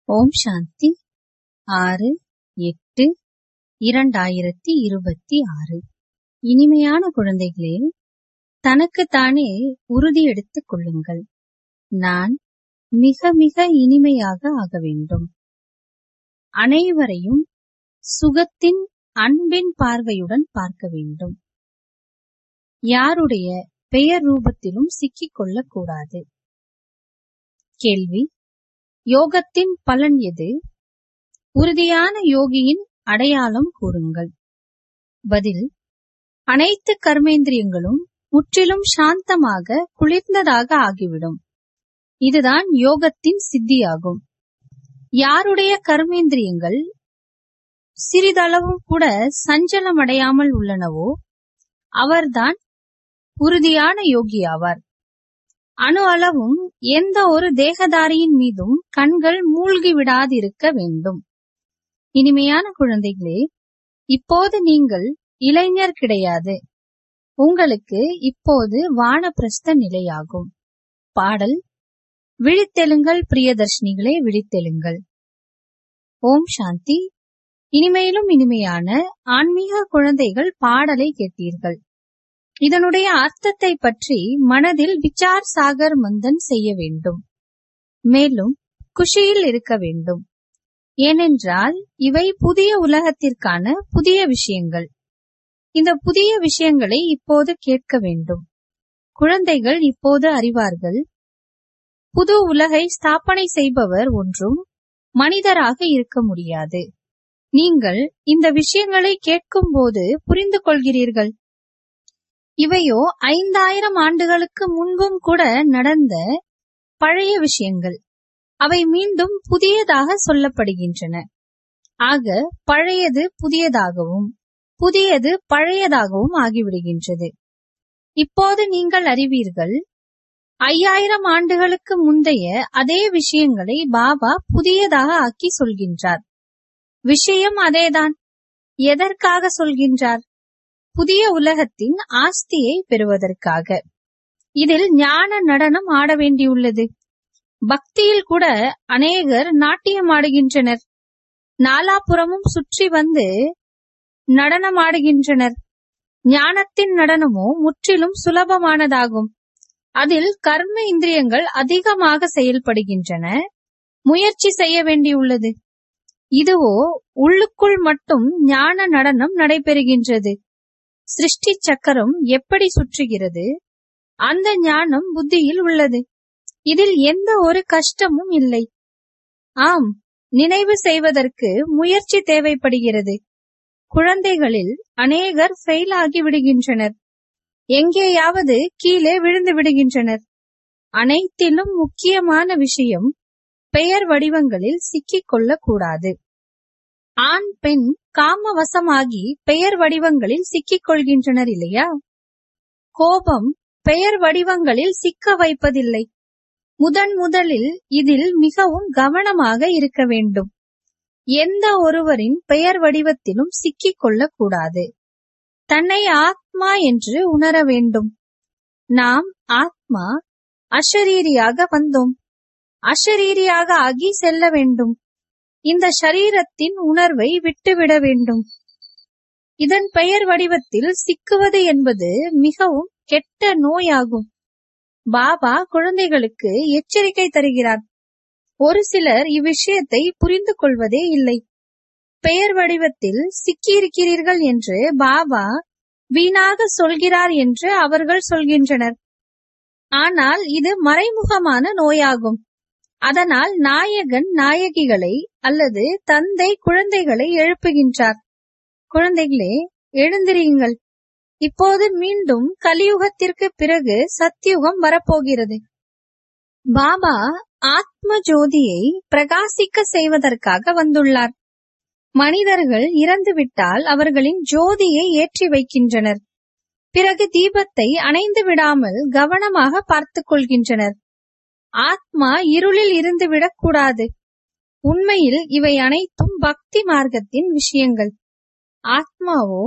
ஓம் சாந்தி ஆறு எட்டு இரண்டாயிரத்தி இருபத்தி ஆறு இனிமையான குழந்தைகளே தனக்குத்தானே உறுதி எடுத்துக் கொள்ளுங்கள் நான் மிக மிக இனிமையாக ஆக வேண்டும் அனைவரையும் சுகத்தின் அன்பின் பார்வையுடன் பார்க்க வேண்டும் யாருடைய பெயர் ரூபத்திலும் சிக்கிக் கொள்ளக் கூடாது கேள்வி யோகத்தின் பலன் எது உறுதியான யோகியின் அடையாளம் கூறுங்கள் பதில் அனைத்து கர்மேந்திரியங்களும் முற்றிலும் சாந்தமாக குளிர்ந்ததாக ஆகிவிடும் இதுதான் யோகத்தின் சித்தியாகும் யாருடைய கர்மேந்திரியங்கள் சிறிதளவும் கூட சஞ்சலம் அடையாமல் உள்ளனவோ அவர்தான் உறுதியான யோகி ஆவார் அணு அளவும் எந்த ஒரு தேகதாரியின் மீதும் கண்கள் மூழ்கி விடாதிருக்க வேண்டும் இனிமையான குழந்தைகளே இப்போது நீங்கள் இளைஞர் கிடையாது உங்களுக்கு இப்போது வானப்பிரஸ்த நிலையாகும் பாடல் விழித்தெழுங்கள் பிரியதர்ஷினிகளே விழித்தெழுங்கள் ஓம் சாந்தி இனிமையிலும் இனிமையான ஆன்மீக குழந்தைகள் பாடலை கேட்டீர்கள் இதனுடைய அர்த்தத்தை பற்றி மனதில் விசார் சாகர் மந்தன் செய்ய வேண்டும் மேலும் குஷியில் இருக்க வேண்டும் ஏனென்றால் இவை புதிய உலகத்திற்கான புதிய விஷயங்கள் இந்த புதிய விஷயங்களை இப்போது கேட்க வேண்டும் குழந்தைகள் இப்போது அறிவார்கள் புது உலகை ஸ்தாபனை செய்பவர் ஒன்றும் மனிதராக இருக்க முடியாது நீங்கள் இந்த விஷயங்களை கேட்கும் போது புரிந்து கொள்கிறீர்கள் இவையோ ஐந்தாயிரம் ஆண்டுகளுக்கு முன்பும் கூட நடந்த பழைய விஷயங்கள் அவை மீண்டும் புதியதாக சொல்லப்படுகின்றன ஆக பழையது புதியதாகவும் புதியது பழையதாகவும் ஆகிவிடுகின்றது இப்போது நீங்கள் அறிவீர்கள் ஐயாயிரம் ஆண்டுகளுக்கு முந்தைய அதே விஷயங்களை பாபா புதியதாக ஆக்கி சொல்கின்றார் விஷயம் அதேதான் எதற்காக சொல்கின்றார் புதிய உலகத்தின் ஆஸ்தியை பெறுவதற்காக இதில் ஞான நடனம் ஆட வேண்டியுள்ளது பக்தியில் கூட அநேகர் நாட்டியம் ஆடுகின்றனர் நாலாபுறமும் சுற்றி வந்து நடனம் ஆடுகின்றனர் ஞானத்தின் நடனமோ முற்றிலும் சுலபமானதாகும் அதில் கர்ம இந்திரியங்கள் அதிகமாக செயல்படுகின்றன முயற்சி செய்ய வேண்டியுள்ளது இதுவோ உள்ளுக்குள் மட்டும் ஞான நடனம் நடைபெறுகின்றது சிருஷ்டி சக்கரம் எப்படி சுற்றுகிறது அந்த ஞானம் புத்தியில் உள்ளது இதில் எந்த ஒரு கஷ்டமும் இல்லை ஆம் நினைவு செய்வதற்கு முயற்சி தேவைப்படுகிறது குழந்தைகளில் அநேகர் ஃபெயில் ஆகி விடுகின்றனர் எங்கேயாவது கீழே விழுந்து விடுகின்றனர் அனைத்திலும் முக்கியமான விஷயம் பெயர் வடிவங்களில் சிக்கிக் கொள்ளக்கூடாது ஆண் பெண் காமவசமாகி பெயர் வடிவங்களில் சிக்கிக் கொள்கின்றனர் இல்லையா கோபம் பெயர் வடிவங்களில் சிக்க வைப்பதில்லை முதன் முதலில் இதில் மிகவும் கவனமாக இருக்க வேண்டும் எந்த ஒருவரின் பெயர் வடிவத்திலும் சிக்கிக் கொள்ளக்கூடாது தன்னை ஆத்மா என்று உணர வேண்டும் நாம் ஆத்மா அஷரீரியாக வந்தோம் அஷரீரியாக ஆகி செல்ல வேண்டும் இந்த சரீரத்தின் உணர்வை விட்டுவிட வேண்டும் இதன் பெயர் வடிவத்தில் சிக்குவது என்பது மிகவும் கெட்ட நோயாகும் பாபா குழந்தைகளுக்கு எச்சரிக்கை தருகிறார் ஒரு சிலர் இவ்விஷயத்தை புரிந்து கொள்வதே இல்லை பெயர் வடிவத்தில் சிக்கியிருக்கிறீர்கள் என்று பாபா வீணாக சொல்கிறார் என்று அவர்கள் சொல்கின்றனர் ஆனால் இது மறைமுகமான நோயாகும் அதனால் நாயகன் நாயகிகளை அல்லது தந்தை குழந்தைகளை எழுப்புகின்றார் குழந்தைகளே எழுந்திரியுங்கள் இப்போது மீண்டும் கலியுகத்திற்கு பிறகு சத்தியுகம் வரப்போகிறது பாபா ஆத்ம ஜோதியை பிரகாசிக்க செய்வதற்காக வந்துள்ளார் மனிதர்கள் இறந்துவிட்டால் அவர்களின் ஜோதியை ஏற்றி வைக்கின்றனர் பிறகு தீபத்தை அணைந்து விடாமல் கவனமாக பார்த்துக் கொள்கின்றனர் ஆத்மா இருளில் இருந்து விடக்கூடாது உண்மையில் இவை அனைத்தும் பக்தி மார்க்கத்தின் விஷயங்கள் ஆத்மாவோ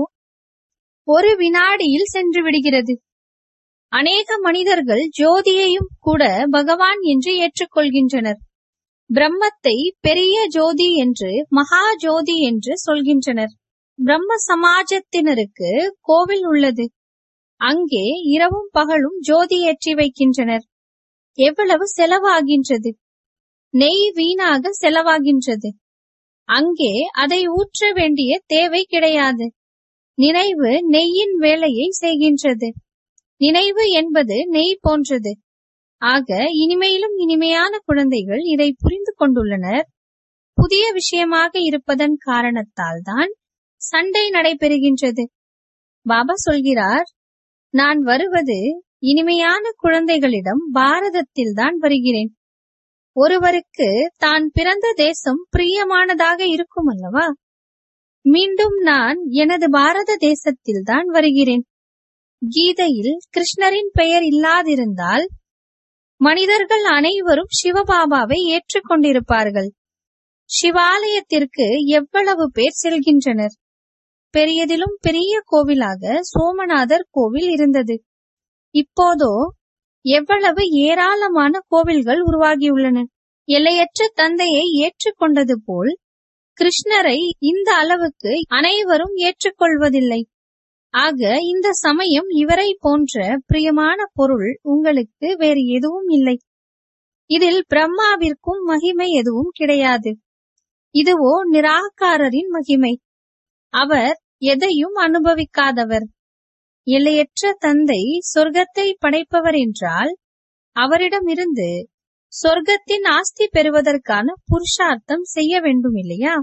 ஒரு வினாடியில் சென்று விடுகிறது அநேக மனிதர்கள் ஜோதியையும் கூட பகவான் என்று ஏற்றுக்கொள்கின்றனர் பிரம்மத்தை பெரிய ஜோதி என்று மகா ஜோதி என்று சொல்கின்றனர் பிரம்ம சமாஜத்தினருக்கு கோவில் உள்ளது அங்கே இரவும் பகலும் ஜோதி ஏற்றி வைக்கின்றனர் எவ்வளவு செலவாகின்றது நெய் வீணாக செலவாகின்றது அங்கே அதை ஊற்ற வேண்டிய தேவை கிடையாது நினைவு நெய்யின் வேலையை செய்கின்றது நினைவு என்பது நெய் போன்றது ஆக இனிமையிலும் இனிமையான குழந்தைகள் இதை புரிந்து கொண்டுள்ளனர் புதிய விஷயமாக இருப்பதன் காரணத்தால் தான் சண்டை நடைபெறுகின்றது பாபா சொல்கிறார் நான் வருவது இனிமையான குழந்தைகளிடம் பாரதத்தில் தான் வருகிறேன் ஒருவருக்கு தான் பிறந்த தேசம் பிரியமானதாக இருக்கும் அல்லவா மீண்டும் நான் எனது பாரத தேசத்தில் தான் வருகிறேன் கீதையில் கிருஷ்ணரின் பெயர் இல்லாதிருந்தால் மனிதர்கள் அனைவரும் சிவபாபாவை ஏற்றுக்கொண்டிருப்பார்கள் சிவாலயத்திற்கு எவ்வளவு பேர் செல்கின்றனர் பெரியதிலும் பெரிய கோவிலாக சோமநாதர் கோவில் இருந்தது இப்போதோ எவ்வளவு ஏராளமான கோவில்கள் உருவாகியுள்ளன எல்லையற்ற தந்தையை ஏற்றுக்கொண்டது போல் கிருஷ்ணரை இந்த அளவுக்கு அனைவரும் ஏற்றுக்கொள்வதில்லை ஆக இந்த சமயம் இவரை போன்ற பிரியமான பொருள் உங்களுக்கு வேறு எதுவும் இல்லை இதில் பிரம்மாவிற்கும் மகிமை எதுவும் கிடையாது இதுவோ நிராகாரரின் மகிமை அவர் எதையும் அனுபவிக்காதவர் எல்லையற்ற தந்தை சொர்க்கத்தை படைப்பவர் என்றால் அவரிடமிருந்து சொர்க்கத்தின் ஆஸ்தி பெறுவதற்கான புருஷார்த்தம் செய்ய வேண்டும் இல்லையா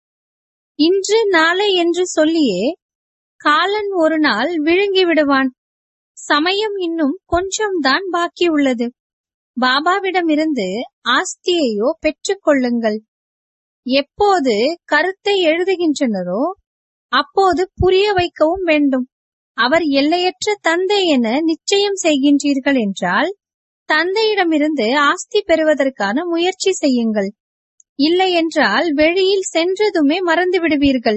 இன்று நாளை என்று சொல்லியே காலன் ஒரு நாள் விழுங்கி விடுவான் சமயம் இன்னும் கொஞ்சம்தான் பாக்கி உள்ளது பாபாவிடமிருந்து ஆஸ்தியையோ பெற்றுக் கொள்ளுங்கள் எப்போது கருத்தை எழுதுகின்றனரோ அப்போது புரிய வைக்கவும் வேண்டும் அவர் எல்லையற்ற தந்தை என நிச்சயம் செய்கின்றீர்கள் என்றால் தந்தையிடமிருந்து ஆஸ்தி பெறுவதற்கான முயற்சி செய்யுங்கள் இல்லை என்றால் வெளியில் சென்றதுமே மறந்து விடுவீர்கள்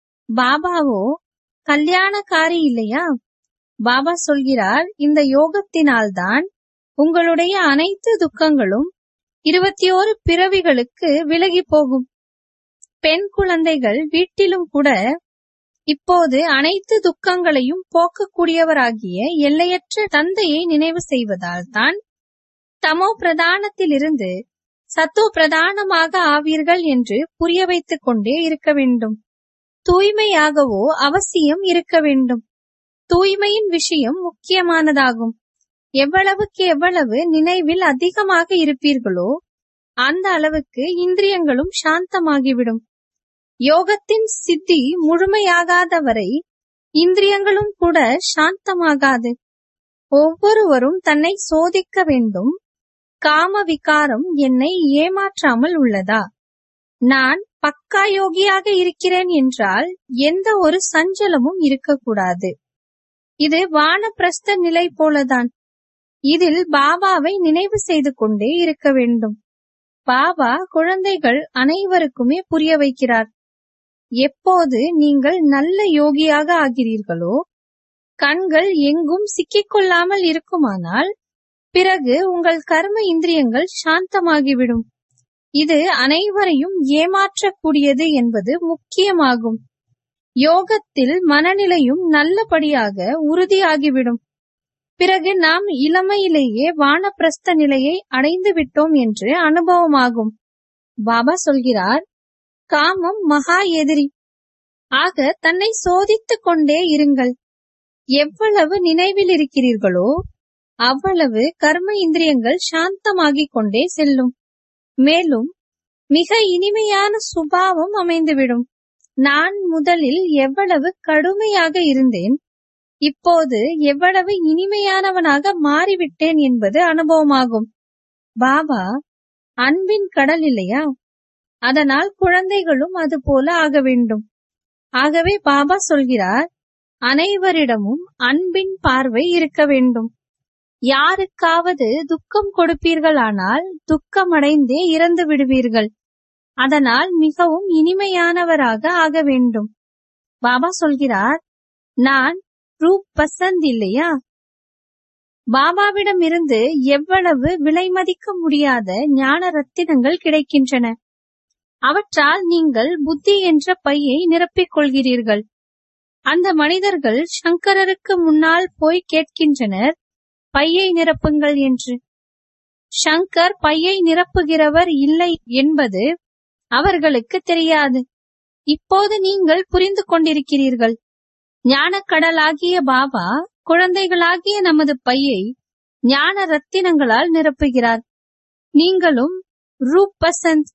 பாபாவோ கல்யாணக்காரி இல்லையா பாபா சொல்கிறார் இந்த யோகத்தினால்தான் உங்களுடைய அனைத்து துக்கங்களும் இருபத்தி ஓரு பிறவிகளுக்கு விலகி போகும் பெண் குழந்தைகள் வீட்டிலும் கூட இப்போது அனைத்து துக்கங்களையும் போக்கக்கூடியவராகிய எல்லையற்ற தந்தையை நினைவு செய்வதால் தான் தமோ பிரதானத்திலிருந்து சத்தோ பிரதானமாக ஆவீர்கள் என்று புரிய வைத்துக் கொண்டே இருக்க வேண்டும் தூய்மையாகவோ அவசியம் இருக்க வேண்டும் தூய்மையின் விஷயம் முக்கியமானதாகும் எவ்வளவுக்கு எவ்வளவு நினைவில் அதிகமாக இருப்பீர்களோ அந்த அளவுக்கு இந்திரியங்களும் சாந்தமாகிவிடும் யோகத்தின் சித்தி முழுமையாகாத வரை இந்திரியங்களும் கூட சாந்தமாகாது ஒவ்வொருவரும் தன்னை சோதிக்க வேண்டும் காம விகாரம் என்னை ஏமாற்றாமல் உள்ளதா நான் பக்கா யோகியாக இருக்கிறேன் என்றால் எந்த ஒரு சஞ்சலமும் இருக்கக்கூடாது இது வானப்பிரஸ்த நிலை போலதான் இதில் பாபாவை நினைவு செய்து கொண்டே இருக்க வேண்டும் பாபா குழந்தைகள் அனைவருக்குமே புரிய வைக்கிறார் எப்போது நீங்கள் நல்ல யோகியாக ஆகிறீர்களோ கண்கள் எங்கும் சிக்கிக்கொள்ளாமல் இருக்குமானால் பிறகு உங்கள் கர்ம இந்திரியங்கள் சாந்தமாகிவிடும் இது அனைவரையும் ஏமாற்றக்கூடியது என்பது முக்கியமாகும் யோகத்தில் மனநிலையும் நல்லபடியாக உறுதியாகிவிடும் பிறகு நாம் இளமையிலேயே வானப்பிரஸ்த நிலையை அடைந்து விட்டோம் என்று அனுபவமாகும் பாபா சொல்கிறார் காமம் மகா எதிரி ஆக தன்னை சோதித்துக் கொண்டே இருங்கள் எவ்வளவு நினைவில் இருக்கிறீர்களோ அவ்வளவு கர்ம இந்திரியங்கள் சாந்தமாகிக் கொண்டே செல்லும் மேலும் மிக இனிமையான சுபாவம் அமைந்துவிடும் நான் முதலில் எவ்வளவு கடுமையாக இருந்தேன் இப்போது எவ்வளவு இனிமையானவனாக மாறிவிட்டேன் என்பது அனுபவமாகும் பாபா அன்பின் கடல் இல்லையா அதனால் குழந்தைகளும் அது போல ஆக வேண்டும் ஆகவே பாபா சொல்கிறார் அனைவரிடமும் அன்பின் பார்வை இருக்க வேண்டும் யாருக்காவது துக்கம் கொடுப்பீர்களானால் துக்கமடைந்தே இறந்து விடுவீர்கள் அதனால் மிகவும் இனிமையானவராக ஆக வேண்டும் பாபா சொல்கிறார் நான் ரூப் பசந்த் இல்லையா பாபாவிடமிருந்து எவ்வளவு விலைமதிக்க முடியாத ஞான ரத்தினங்கள் கிடைக்கின்றன அவற்றால் நீங்கள் புத்தி என்ற பையை நிரப்பிக் கொள்கிறீர்கள் அந்த மனிதர்கள் சங்கரருக்கு முன்னால் போய் கேட்கின்றனர் பையை நிரப்புங்கள் என்று சங்கர் பையை நிரப்புகிறவர் இல்லை என்பது அவர்களுக்கு தெரியாது இப்போது நீங்கள் புரிந்து கொண்டிருக்கிறீர்கள் ஞானக்கடலாகிய பாபா குழந்தைகளாகிய நமது பையை ஞான ரத்தினங்களால் நிரப்புகிறார் நீங்களும் ரூப் பசந்த்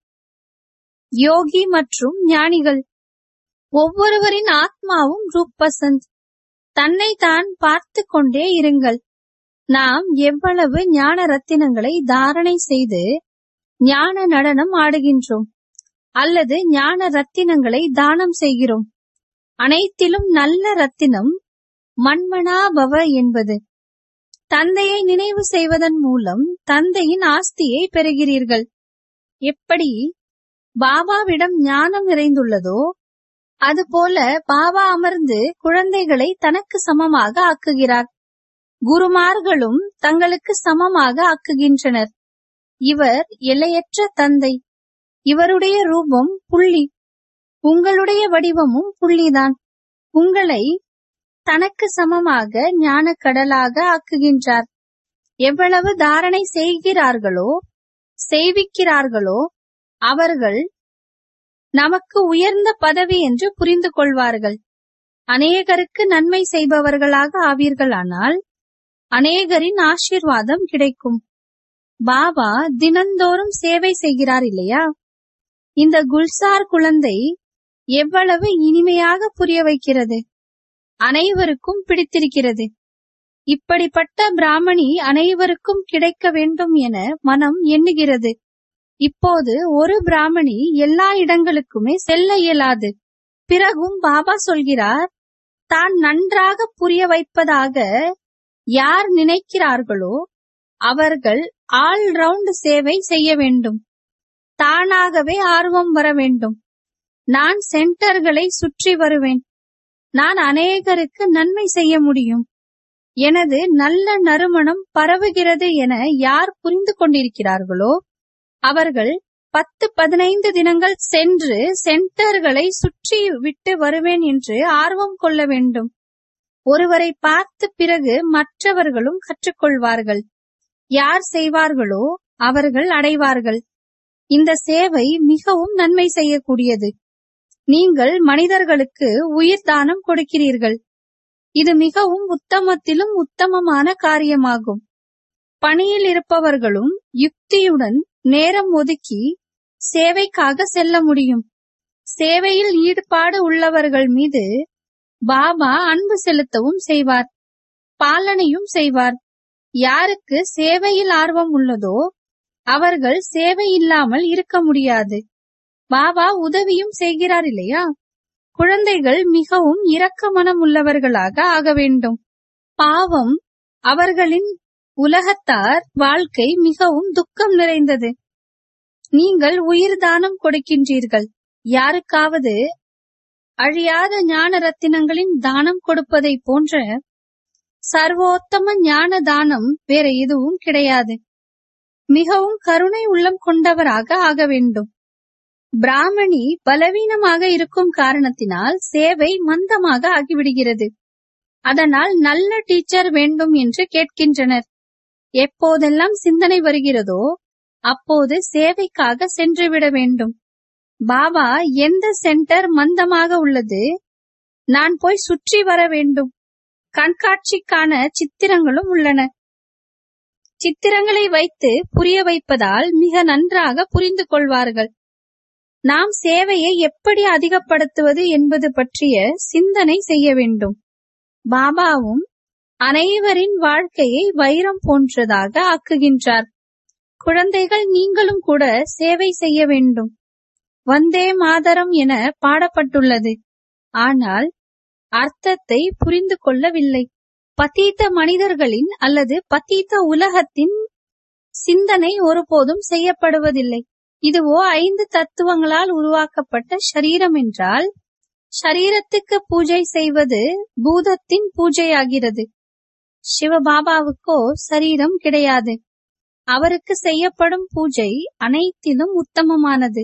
யோகி மற்றும் ஞானிகள் ஒவ்வொருவரின் ஆத்மாவும் ரூப் பசந்த் தன்னை தான் பார்த்து கொண்டே இருங்கள் நாம் எவ்வளவு ஞான ரத்தினங்களை தாரணை செய்து ஞான நடனம் ஆடுகின்றோம் அல்லது ஞான ரத்தினங்களை தானம் செய்கிறோம் அனைத்திலும் நல்ல ரத்தினம் மண்மனாபவ என்பது தந்தையை நினைவு செய்வதன் மூலம் தந்தையின் ஆஸ்தியை பெறுகிறீர்கள் எப்படி பாபாவிடம் ஞானம் நிறைந்துள்ளதோ அதுபோல பாபா அமர்ந்து குழந்தைகளை தனக்கு சமமாக ஆக்குகிறார் குருமார்களும் தங்களுக்கு சமமாக ஆக்குகின்றனர் இவர் எல்லையற்ற தந்தை இவருடைய ரூபம் புள்ளி உங்களுடைய வடிவமும் புள்ளிதான் உங்களை தனக்கு சமமாக ஞான கடலாக ஆக்குகின்றார் எவ்வளவு தாரணை செய்கிறார்களோ செய்விக்கிறார்களோ அவர்கள் நமக்கு உயர்ந்த பதவி என்று புரிந்து கொள்வார்கள் அநேகருக்கு நன்மை செய்பவர்களாக ஆவீர்களானால் அநேகரின் ஆசீர்வாதம் கிடைக்கும் பாபா தினந்தோறும் சேவை செய்கிறார் இல்லையா இந்த குல்சார் குழந்தை எவ்வளவு இனிமையாக புரிய வைக்கிறது அனைவருக்கும் பிடித்திருக்கிறது இப்படிப்பட்ட பிராமணி அனைவருக்கும் கிடைக்க வேண்டும் என மனம் எண்ணுகிறது இப்போது ஒரு பிராமணி எல்லா இடங்களுக்குமே செல்ல இயலாது பிறகும் பாபா சொல்கிறார் தான் நன்றாக புரிய வைப்பதாக யார் நினைக்கிறார்களோ அவர்கள் ஆல் ரவுண்ட் சேவை செய்ய வேண்டும் தானாகவே ஆர்வம் வர வேண்டும் நான் சென்டர்களை சுற்றி வருவேன் நான் அநேகருக்கு நன்மை செய்ய முடியும் எனது நல்ல நறுமணம் பரவுகிறது என யார் புரிந்து கொண்டிருக்கிறார்களோ அவர்கள் பத்து பதினைந்து தினங்கள் சென்று சென்டர்களை சுற்றி விட்டு வருவேன் என்று ஆர்வம் கொள்ள வேண்டும் ஒருவரை பார்த்து பிறகு மற்றவர்களும் கற்றுக்கொள்வார்கள் யார் செய்வார்களோ அவர்கள் அடைவார்கள் இந்த சேவை மிகவும் நன்மை செய்யக்கூடியது நீங்கள் மனிதர்களுக்கு உயிர் தானம் கொடுக்கிறீர்கள் இது மிகவும் உத்தமத்திலும் உத்தமமான காரியமாகும் பணியில் இருப்பவர்களும் யுக்தியுடன் நேரம் ஒதுக்கி சேவைக்காக செல்ல முடியும் சேவையில் ஈடுபாடு உள்ளவர்கள் மீது பாபா அன்பு செலுத்தவும் செய்வார் பாலனையும் செய்வார் யாருக்கு சேவையில் ஆர்வம் உள்ளதோ அவர்கள் சேவை இல்லாமல் இருக்க முடியாது பாபா உதவியும் செய்கிறார் இல்லையா குழந்தைகள் மிகவும் இரக்க மனம் உள்ளவர்களாக ஆக வேண்டும் பாவம் அவர்களின் உலகத்தார் வாழ்க்கை மிகவும் துக்கம் நிறைந்தது நீங்கள் உயிர் தானம் கொடுக்கின்றீர்கள் யாருக்காவது அழியாத ஞான ரத்தினங்களின் தானம் கொடுப்பதை போன்ற சர்வோத்தம ஞான தானம் வேற எதுவும் கிடையாது மிகவும் கருணை உள்ளம் கொண்டவராக ஆக வேண்டும் பிராமணி பலவீனமாக இருக்கும் காரணத்தினால் சேவை மந்தமாக ஆகிவிடுகிறது அதனால் நல்ல டீச்சர் வேண்டும் என்று கேட்கின்றனர் எப்போதெல்லாம் சிந்தனை வருகிறதோ அப்போது சேவைக்காக சென்றுவிட வேண்டும் பாபா எந்த சென்டர் மந்தமாக உள்ளது நான் போய் சுற்றி வர வேண்டும் கண்காட்சிக்கான சித்திரங்களும் உள்ளன சித்திரங்களை வைத்து புரிய வைப்பதால் மிக நன்றாக புரிந்து கொள்வார்கள் நாம் சேவையை எப்படி அதிகப்படுத்துவது என்பது பற்றிய சிந்தனை செய்ய வேண்டும் பாபாவும் அனைவரின் வாழ்க்கையை வைரம் போன்றதாக ஆக்குகின்றார் குழந்தைகள் நீங்களும் கூட சேவை செய்ய வேண்டும் வந்தே மாதரம் என பாடப்பட்டுள்ளது ஆனால் அர்த்தத்தை புரிந்து கொள்ளவில்லை பத்தீத்த மனிதர்களின் அல்லது பத்தீத்த உலகத்தின் சிந்தனை ஒருபோதும் செய்யப்படுவதில்லை இதுவோ ஐந்து தத்துவங்களால் உருவாக்கப்பட்ட ஷரீரம் என்றால் ஷரீரத்துக்கு பூஜை செய்வது பூதத்தின் பூஜையாகிறது சிவபாபாவுக்கோ சரீரம் கிடையாது அவருக்கு செய்யப்படும் பூஜை அனைத்திலும் உத்தமமானது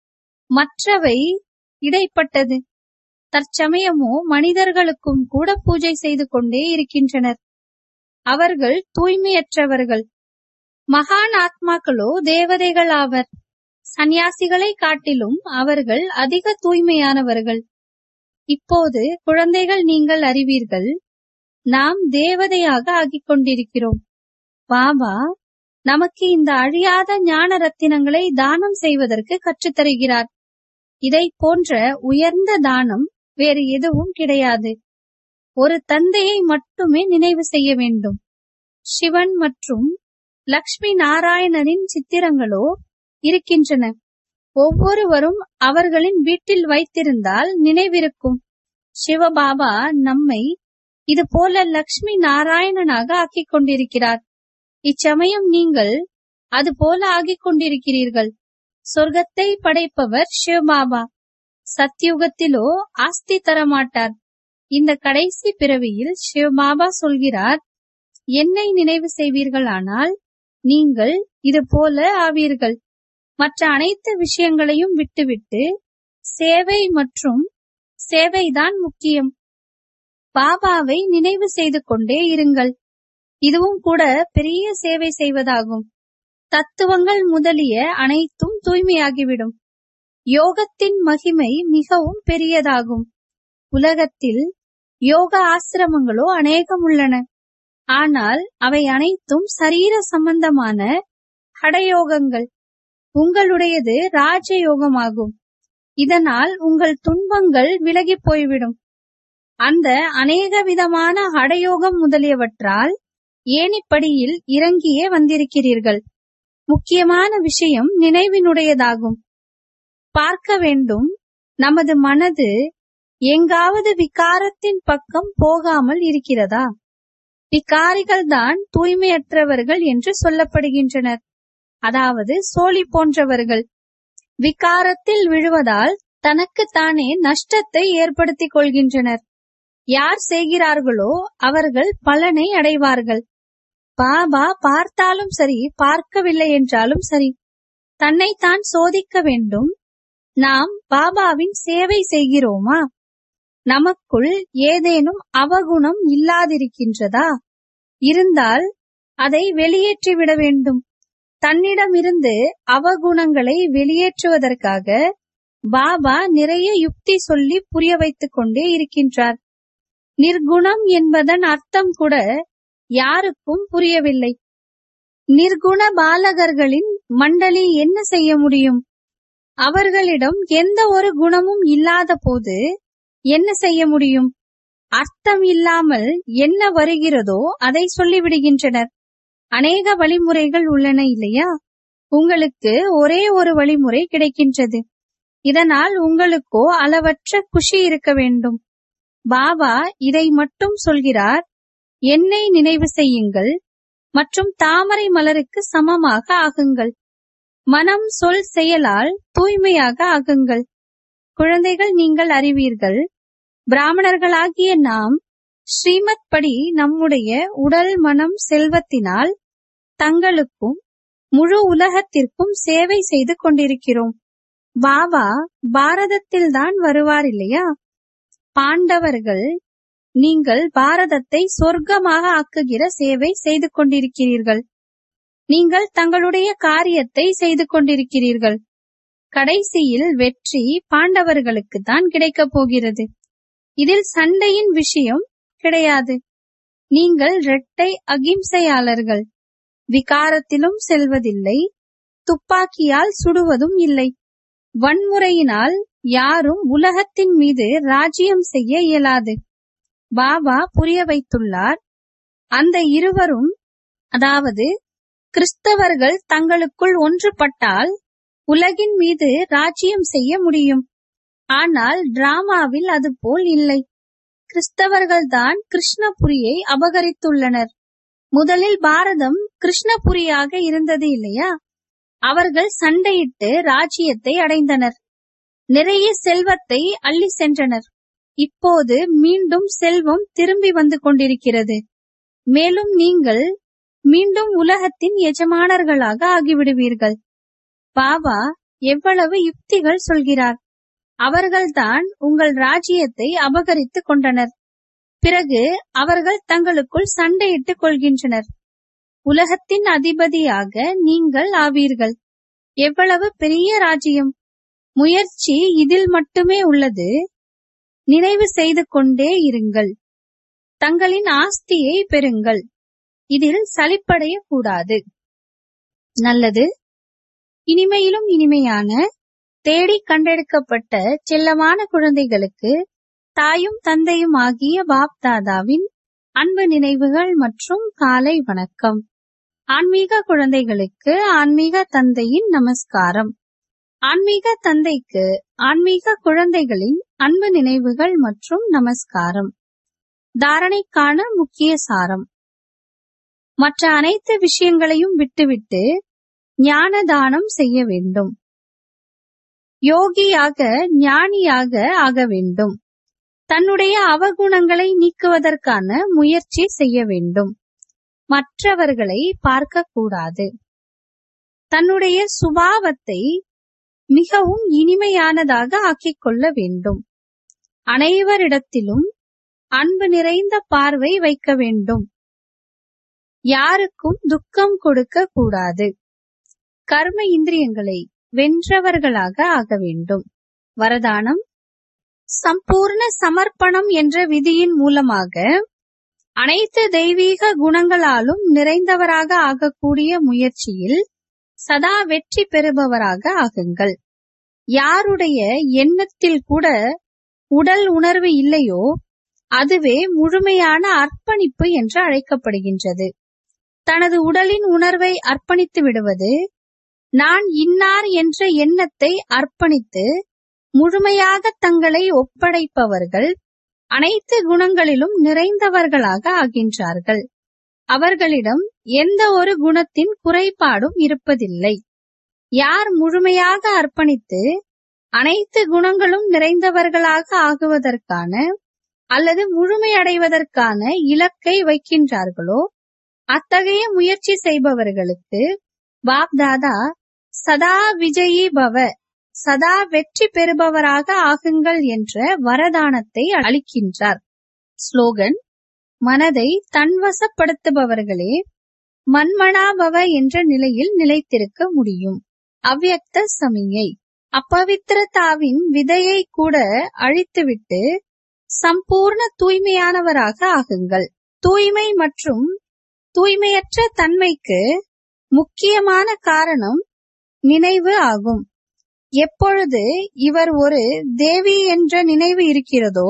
மற்றவை இடைப்பட்டது தற்சமயமோ மனிதர்களுக்கும் கூட பூஜை செய்து கொண்டே இருக்கின்றனர் அவர்கள் தூய்மையற்றவர்கள் மகான் ஆத்மாக்களோ தேவதைகள் ஆவர் சந்நியாசிகளை காட்டிலும் அவர்கள் அதிக தூய்மையானவர்கள் இப்போது குழந்தைகள் நீங்கள் அறிவீர்கள் நாம் தேவதையாக ஆகிக் கொண்டிருக்கிறோம் பாபா நமக்கு இந்த அழியாத ஞான ரத்தினங்களை தானம் செய்வதற்கு கற்றுத்தருகிறார் இதை போன்ற உயர்ந்த தானம் வேறு எதுவும் கிடையாது ஒரு தந்தையை மட்டுமே நினைவு செய்ய வேண்டும் சிவன் மற்றும் லக்ஷ்மி நாராயணனின் சித்திரங்களோ இருக்கின்றன ஒவ்வொருவரும் அவர்களின் வீட்டில் வைத்திருந்தால் நினைவிருக்கும் சிவபாபா நம்மை இது போல லக்ஷ்மி நாராயணனாக ஆக்கிக் கொண்டிருக்கிறார் இச்சமயம் நீங்கள் அது போல ஆகிக் கொண்டிருக்கிறீர்கள் சொர்க்கத்தை படைப்பவர் சிவபாபா சத்யுகத்திலோ ஆஸ்தி தரமாட்டார் இந்த கடைசி பிறவியில் சிவபாபா சொல்கிறார் என்னை நினைவு செய்வீர்களானால் நீங்கள் இது போல ஆவீர்கள் மற்ற அனைத்து விஷயங்களையும் விட்டுவிட்டு சேவை மற்றும் சேவைதான் முக்கியம் பாபாவை நினைவு செய்து கொண்டே இருங்கள் இதுவும் கூட பெரிய சேவை செய்வதாகும் தத்துவங்கள் முதலிய அனைத்தும் தூய்மையாகிவிடும் யோகத்தின் மகிமை மிகவும் பெரியதாகும் உலகத்தில் யோக ஆசிரமங்களோ அநேகம் உள்ளன ஆனால் அவை அனைத்தும் சரீர சம்பந்தமான ஹடயோகங்கள் உங்களுடையது ராஜயோகமாகும் இதனால் உங்கள் துன்பங்கள் விலகி போய்விடும் அந்த அநேக விதமான ஹடயோகம் முதலியவற்றால் ஏணிப்படியில் இறங்கியே வந்திருக்கிறீர்கள் முக்கியமான விஷயம் நினைவினுடையதாகும் பார்க்க வேண்டும் நமது மனது எங்காவது விகாரத்தின் பக்கம் போகாமல் இருக்கிறதா விகாரிகள் தான் தூய்மையற்றவர்கள் என்று சொல்லப்படுகின்றனர் அதாவது சோழி போன்றவர்கள் விகாரத்தில் விழுவதால் தனக்கு தானே நஷ்டத்தை ஏற்படுத்திக் கொள்கின்றனர் யார் செய்கிறார்களோ அவர்கள் பலனை அடைவார்கள் பாபா பார்த்தாலும் சரி பார்க்கவில்லை என்றாலும் சரி தன்னைத்தான் சோதிக்க வேண்டும் நாம் பாபாவின் சேவை செய்கிறோமா நமக்குள் ஏதேனும் அவகுணம் இல்லாதிருக்கின்றதா இருந்தால் அதை வெளியேற்றிவிட வேண்டும் தன்னிடமிருந்து அவகுணங்களை வெளியேற்றுவதற்காக பாபா நிறைய யுக்தி சொல்லி புரிய வைத்துக் கொண்டே இருக்கின்றார் நிர்குணம் என்பதன் அர்த்தம் கூட யாருக்கும் புரியவில்லை நிர்குண பாலகர்களின் மண்டலி என்ன செய்ய முடியும் அவர்களிடம் எந்த ஒரு குணமும் இல்லாத போது என்ன செய்ய முடியும் அர்த்தம் இல்லாமல் என்ன வருகிறதோ அதை சொல்லிவிடுகின்றனர் அநேக வழிமுறைகள் உள்ளன இல்லையா உங்களுக்கு ஒரே ஒரு வழிமுறை கிடைக்கின்றது இதனால் உங்களுக்கோ அளவற்ற குஷி இருக்க வேண்டும் பாபா இதை மட்டும் சொல்கிறார் என்னை நினைவு செய்யுங்கள் மற்றும் தாமரை மலருக்கு சமமாக ஆகுங்கள் மனம் சொல் செயலால் தூய்மையாக ஆகுங்கள் குழந்தைகள் நீங்கள் அறிவீர்கள் பிராமணர்களாகிய நாம் ஸ்ரீமத் படி நம்முடைய உடல் மனம் செல்வத்தினால் தங்களுக்கும் முழு உலகத்திற்கும் சேவை செய்து கொண்டிருக்கிறோம் பாபா பாரதத்தில்தான் வருவார் இல்லையா பாண்டவர்கள் நீங்கள் பாரதத்தை சொர்க்கமாக ஆக்குகிற சேவை செய்து கொண்டிருக்கிறீர்கள் நீங்கள் தங்களுடைய காரியத்தை செய்து கொண்டிருக்கிறீர்கள் கடைசியில் வெற்றி பாண்டவர்களுக்கு தான் கிடைக்கப் போகிறது இதில் சண்டையின் விஷயம் கிடையாது நீங்கள் இரட்டை அகிம்சையாளர்கள் விகாரத்திலும் செல்வதில்லை துப்பாக்கியால் சுடுவதும் இல்லை வன்முறையினால் யாரும் உலகத்தின் மீது ராஜ்யம் செய்ய இயலாது பாபா புரிய வைத்துள்ளார் அந்த இருவரும் அதாவது கிறிஸ்தவர்கள் தங்களுக்குள் ஒன்றுபட்டால் உலகின் மீது ராஜ்யம் செய்ய முடியும் ஆனால் டிராமாவில் அது போல் இல்லை கிறிஸ்தவர்கள்தான் கிருஷ்ணபுரியை அபகரித்துள்ளனர் முதலில் பாரதம் கிருஷ்ணபுரியாக இருந்தது இல்லையா அவர்கள் சண்டையிட்டு ராஜ்யத்தை அடைந்தனர் நிறைய செல்வத்தை அள்ளி சென்றனர் இப்போது மீண்டும் செல்வம் திரும்பி வந்து கொண்டிருக்கிறது மேலும் நீங்கள் மீண்டும் உலகத்தின் எஜமானர்களாக ஆகிவிடுவீர்கள் பாபா எவ்வளவு யுக்திகள் சொல்கிறார் அவர்கள்தான் உங்கள் ராஜ்யத்தை அபகரித்துக் கொண்டனர் பிறகு அவர்கள் தங்களுக்குள் சண்டையிட்டுக் கொள்கின்றனர் உலகத்தின் அதிபதியாக நீங்கள் ஆவீர்கள் எவ்வளவு பெரிய ராஜ்யம் முயற்சி இதில் மட்டுமே உள்ளது நினைவு செய்து கொண்டே இருங்கள் தங்களின் ஆஸ்தியை பெறுங்கள் இதில் சலிப்படைய கூடாது நல்லது இனிமையிலும் இனிமையான தேடி கண்டெடுக்கப்பட்ட செல்லமான குழந்தைகளுக்கு தாயும் தந்தையும் ஆகிய பாப் தாதாவின் அன்பு நினைவுகள் மற்றும் காலை வணக்கம் ஆன்மீக குழந்தைகளுக்கு ஆன்மீக தந்தையின் நமஸ்காரம் ஆன்மீக தந்தைக்கு ஆன்மீக குழந்தைகளின் அன்பு நினைவுகள் மற்றும் நமஸ்காரம் தாரணைக்கான முக்கிய சாரம் மற்ற அனைத்து விஷயங்களையும் விட்டுவிட்டு ஞான தானம் செய்ய வேண்டும் யோகியாக ஞானியாக ஆக வேண்டும் தன்னுடைய அவகுணங்களை நீக்குவதற்கான முயற்சி செய்ய வேண்டும் மற்றவர்களை பார்க்க கூடாது தன்னுடைய சுபாவத்தை மிகவும் இனிமையானதாக ஆக்கிக் கொள்ள வேண்டும் அனைவரிடத்திலும் அன்பு நிறைந்த பார்வை வைக்க வேண்டும் யாருக்கும் துக்கம் கொடுக்க கூடாது கர்ம இந்திரியங்களை வென்றவர்களாக ஆக வேண்டும் வரதானம் சம்பூர்ண சமர்ப்பணம் என்ற விதியின் மூலமாக அனைத்து தெய்வீக குணங்களாலும் நிறைந்தவராக ஆகக்கூடிய முயற்சியில் சதா வெற்றி பெறுபவராக ஆகுங்கள் யாருடைய எண்ணத்தில் கூட உடல் உணர்வு இல்லையோ அதுவே முழுமையான அர்ப்பணிப்பு என்று அழைக்கப்படுகின்றது தனது உடலின் உணர்வை அர்ப்பணித்து விடுவது நான் இன்னார் என்ற எண்ணத்தை அர்ப்பணித்து முழுமையாக தங்களை ஒப்படைப்பவர்கள் அனைத்து குணங்களிலும் நிறைந்தவர்களாக ஆகின்றார்கள் அவர்களிடம் எந்த ஒரு குணத்தின் குறைபாடும் இருப்பதில்லை யார் முழுமையாக அர்ப்பணித்து அனைத்து குணங்களும் நிறைந்தவர்களாக ஆகுவதற்கான அல்லது முழுமையடைவதற்கான இலக்கை வைக்கின்றார்களோ அத்தகைய முயற்சி செய்பவர்களுக்கு பாப்தாதா சதா விஜயி பவ சதா வெற்றி பெறுபவராக ஆகுங்கள் என்ற வரதானத்தை அளிக்கின்றார் ஸ்லோகன் மனதை தன்வசப்படுத்துபவர்களே மன்மனாபவ என்ற நிலையில் நிலைத்திருக்க முடியும் அவ்யக்த சமிஞை அப்பவித்திரதாவின் விதையை கூட அழித்துவிட்டு சம்பூர்ண தூய்மையானவராக ஆகுங்கள் தூய்மை மற்றும் தூய்மையற்ற தன்மைக்கு முக்கியமான காரணம் நினைவு ஆகும் எப்பொழுது இவர் ஒரு தேவி என்ற நினைவு இருக்கிறதோ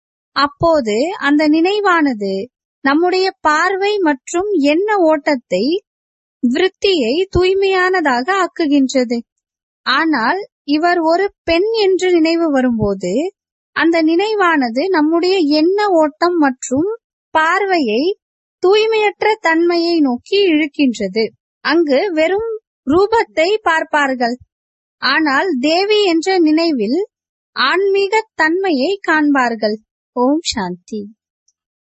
அப்போது அந்த நினைவானது நம்முடைய பார்வை மற்றும் எண்ண ஓட்டத்தை விருத்தியை தூய்மையானதாக ஆக்குகின்றது ஆனால் இவர் ஒரு பெண் என்று நினைவு வரும்போது அந்த நினைவானது நம்முடைய எண்ண ஓட்டம் மற்றும் பார்வையை தூய்மையற்ற தன்மையை நோக்கி இழுக்கின்றது அங்கு வெறும் ரூபத்தை பார்ப்பார்கள் ஆனால் தேவி என்ற நினைவில் ஆன்மீக தன்மையை காண்பார்கள் ஓம் சாந்தி